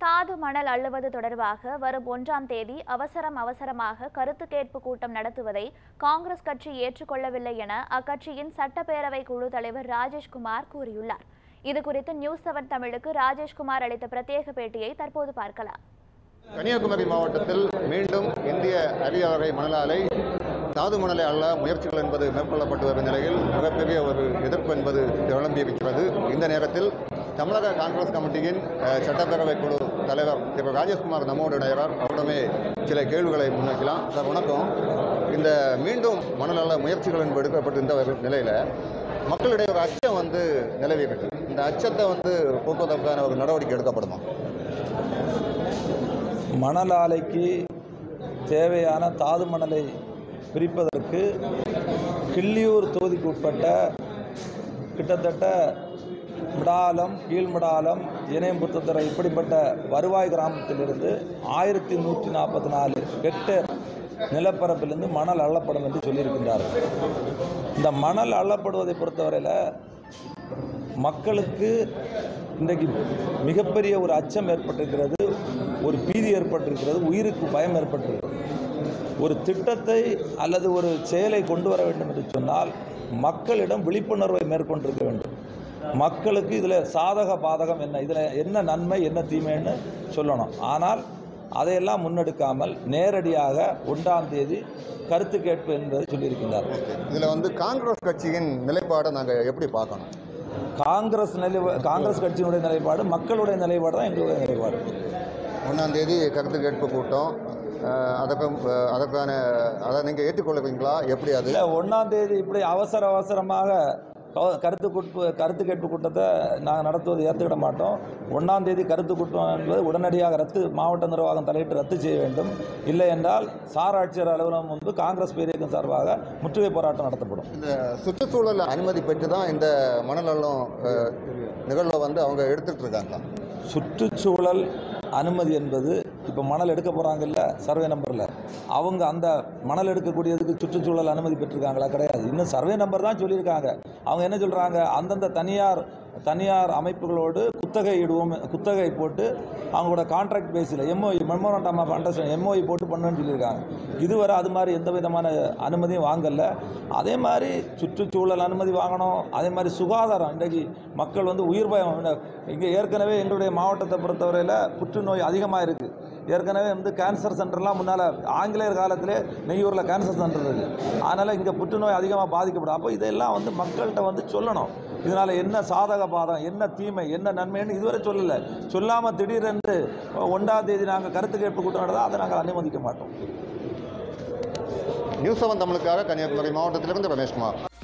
தாது மணல் அள்ளுவது தொடர்பாக வரும் ஒன்றாம் தேதி அவசரம் அவசரமாக கருத்து கேட்பு கூட்டம் நடத்துவதை காங்கிரஸ் கட்சி ஏற்றுக்கொள்ளவில்லை என அக்கட்சியின் சட்டப்பேரவை குழு தலைவர் ராஜேஷ்குமார் கூறியுள்ளார் இதுகுறித்து நியூஸ் செவன் தமிழுக்கு ராஜேஷ்குமார் அளித்த பிரத்யேக பேட்டியை தற்போது பார்க்கலாம் கன்னியாகுமரி மாவட்டத்தில் மீண்டும் இந்திய அரிய வகை மணல் ஆலை தாது மணலை அள்ள முயற்சிகள் என்பது மேற்கொள்ளப்பட்டு வரும் நிலையில் மிகப்பெரிய ஒரு எதிர்ப்பு என்பது கிளம்பியிருக்கிறது இந்த நேரத்தில் தமிழக காங்கிரஸ் கமிட்டியின் அஹ், சட்டப்பேரவை குழு தலைவர் திரு ராஜேஷ்குமார் நம்மோடு இணைகிறார் அவரிடமே சில கேள்விகளை முன்வைக்கலாம் சார் வணக்கம் இந்த மீண்டும் மணல் அள்ள முயற்சிகள் என்பது எடுக்கப்பட்டு இந்த ஒரு நிலையில் மக்களிடையே ஒரு அச்சம் வந்து நிலவி இருக்கு இந்த அச்சத்தை வந்து போக்குவதற்கான ஒரு நடவடிக்கை எடுக்கப்படுமா மணல் ஆலைக்கு தேவையான தாது மணலை பிரிப்பதற்கு கிள்ளியூர் தொகுதிக்கு உட்பட்ட கிட்டத்தட்ட மிடாலம் கீழ்மிடாலம் இணையம்புத்தரை இப்படிப்பட்ட வருவாய் கிராமத்திலிருந்து ஆயிரத்தி நூற்றி நாற்பத்தி நாலு ஹெக்டேர் நிலப்பரப்பிலிருந்து மணல் அள்ளப்படும் என்று சொல்லியிருக்கின்றார்கள் இந்த மணல் அள்ளப்படுவதை பொறுத்தவரையில் மக்களுக்கு இன்றைக்கு மிகப்பெரிய ஒரு அச்சம் ஏற்பட்டிருக்கிறது ஒரு பீதி ஏற்பட்டிருக்கிறது உயிருக்கு பயம் ஏற்பட்டிருக்கிறது ஒரு திட்டத்தை அல்லது ஒரு செயலை கொண்டு வர வேண்டும் என்று சொன்னால் மக்களிடம் விழிப்புணர்வை மேற்கொண்டிருக்க வேண்டும் மக்களுக்கு இதில் சாதக பாதகம் என்ன இதில் என்ன நன்மை என்ன தீமைன்னு சொல்லணும் ஆனால் அதையெல்லாம் முன்னெடுக்காமல் நேரடியாக ஒன்றாம் தேதி கருத்து கேட்பு என்பதை சொல்லியிருக்கின்றார் இதில் வந்து காங்கிரஸ் கட்சியின் நிலைப்பாடை நாங்கள் எப்படி பார்க்கணும் காங்கிரஸ் நிலை காங்கிரஸ் கட்சியினுடைய நிலைப்பாடு மக்களுடைய நிலைப்பாடு தான் எங்களுடைய நிலைப்பாடு ஒன்றாம் தேதி கருத்து கேட்பு கூட்டம் அஹ், அதற்கும் அஹ், அதற்கான அதை நீங்கள் ஏற்றுக்கொள்ளுவீங்களா எப்படி அது இல்லை ஒன்றாம் தேதி இப்படி அவசர அவசரமாக க- கருத்து கூட்பு கருத்து கேட்பு கூட்டத்தை நாங்கள் நடத்துவதை ஏற்றுக்கிட மாட்டோம் ஒன்றாம் தேதி கருத்து கூட்டம் என்பது உடனடியாக ரத்து மாவட்ட நிர்வாகம் தலையிட்டு ரத்து செய்ய வேண்டும் இல்லை என்றால் சார் ஆட்சியர் அலுவலகம் முன்பு காங்கிரஸ் பேரியக்கம் சார்பாக முற்றுகை போராட்டம் நடத்தப்படும் இந்த சுற்றுச்சூழல் அனுமதி பெற்று தான் இந்த மணல் அள்ளும் அஹ், நிகழ்வை வந்து அவங்க எடுத்துட்டு இருக்காங்க சுற்றுச்சூழல் அனுமதி என்பது இப்போ மணல் எடுக்க போகிறாங்கல்ல சர்வே நம்பரில் அவங்க அந்த மணல் எடுக்கக்கூடியதுக்கு சுற்றுச்சூழல் அனுமதி பெற்றிருக்காங்களா கிடையாது இன்னும் சர்வே நம்பர் தான் சொல்லியிருக்காங்க அவங்க என்ன சொல்கிறாங்க அந்தந்த தனியார் தனியார் அமைப்புகளோடு குத்தகை இடுவோம் குத்தகை போட்டு அவங்களோட கான்ட்ராக்ட் பேஸில் MOE memorandum of understand MOE போட்டு பண்ணுன்னு சொல்லியிருக்காங்க இதுவரை அது மாதிரி எந்த விதமான அனுமதியும் வாங்கல அதே மாதிரி சுற்றுச்சூழல் அனுமதி வாங்கணும் அதே மாதிரி சுகாதாரம் இன்றைக்கு மக்கள் வந்து உயிர் பயம் இங்கே ஏற்கனவே எங்களுடைய மாவட்டத்தை பொறுத்தவரையில் புற்றுநோய் அதிகமாக இருக்குது ஏற்கனவே வந்து கேன்சர் சென்டர்லாம் முன்னால் ஆங்கிலேயர் காலத்திலே நெய்யூரில் கேன்சர் சென்டர் இருக்குது அதனால் இங்கே புற்றுநோய் அதிகமாக பாதிக்கப்படும் அப்போ இதெல்லாம் வந்து மக்கள்கிட்ட வந்து சொல்லணும் இதனால் என்ன சாதக பாதம் என்ன தீமை என்ன நன்மைன்னு இதுவரை சொல்லலை சொல்லாமல் திடீரென்று ஒன்றாம் தேதி நாங்கள் கருத்து கேட்பு கூட்டம் நடந்தால் அதை நாங்கள் அனுமதிக்க மாட்டோம் நியூஸ் செவன் தமிழுக்காக கன்னியாகுமரி மாவட்டத்திலிருந்து ரமேஷ்குமார்